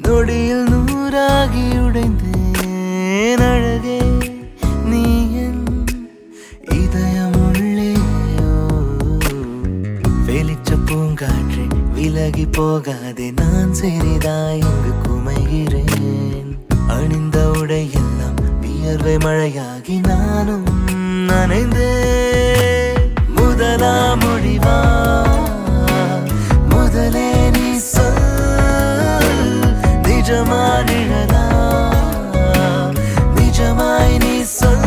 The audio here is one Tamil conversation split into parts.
நொடியில் நூறாகி உடைந்தேன் அழகே நீ என் இதயமுள்ளேயோ வெளிச்ச பூங்காற்றே விலகி போகாதே நான் சிறிதாய் இங்கு குமைகிறேன் அணிந்த உடையெல்லாம் வியர்வை மழையாகி நானும் நனைந்தேன் முதலா முடிவா முதலே நீ சொல் நிஜமா நிழலா நிஜமாய் நீ சொல்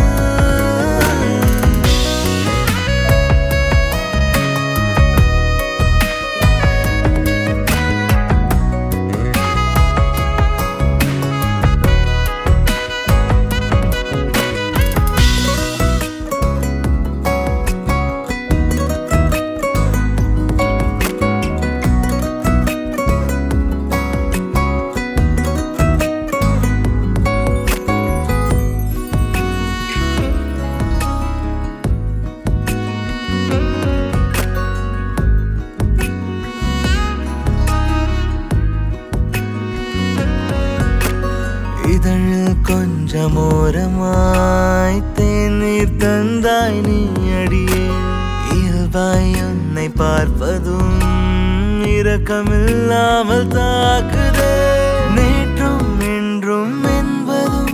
இதழில் கொஞ்சம் ஓரமாய் தேநீர் தந்தாய் நீ அடியே இயல்பாய் உன்னை பார்ப்பதும் இரக்கமில்லாமல் தாக்குதே நேற்றும் இன்றும் என்பதும்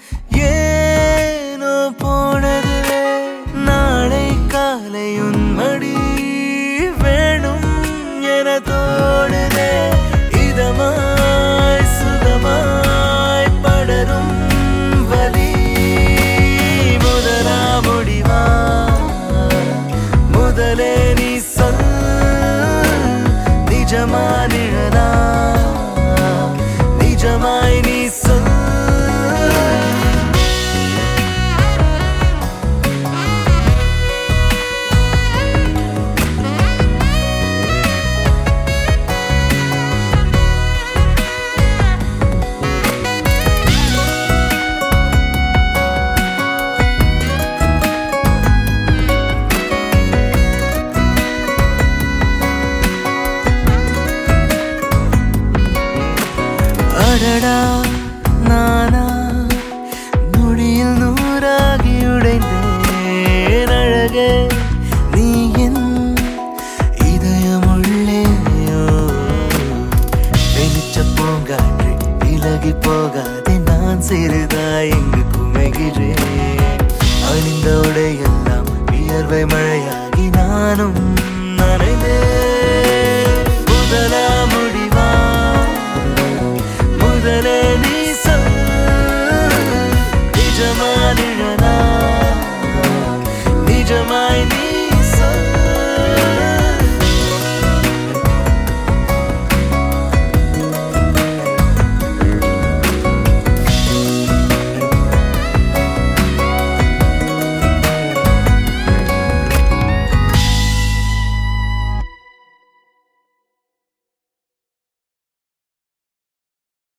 ஏனோ போனதுவே நாளை காலை உன் மடி வேணும் என தோணுதே இதமாய் சுகமாய் படரும் வலி முதலா முடிவா முதலே நீ சொல் நிஜமா நிழலா நிஜமாய் நீ சொல் அடடா நானா நொடியில் நூறாகி உடைந்தேன் அழகே நீ என் இதயமுள்ளேயோ வெளிச்ச பூங்காற்று விலகி போகாதே நான் சிறிதாய் இங்கு குமைகிறேன் அணிந்த உடையெல்லாம் வியர்வை மழையாகி நானும்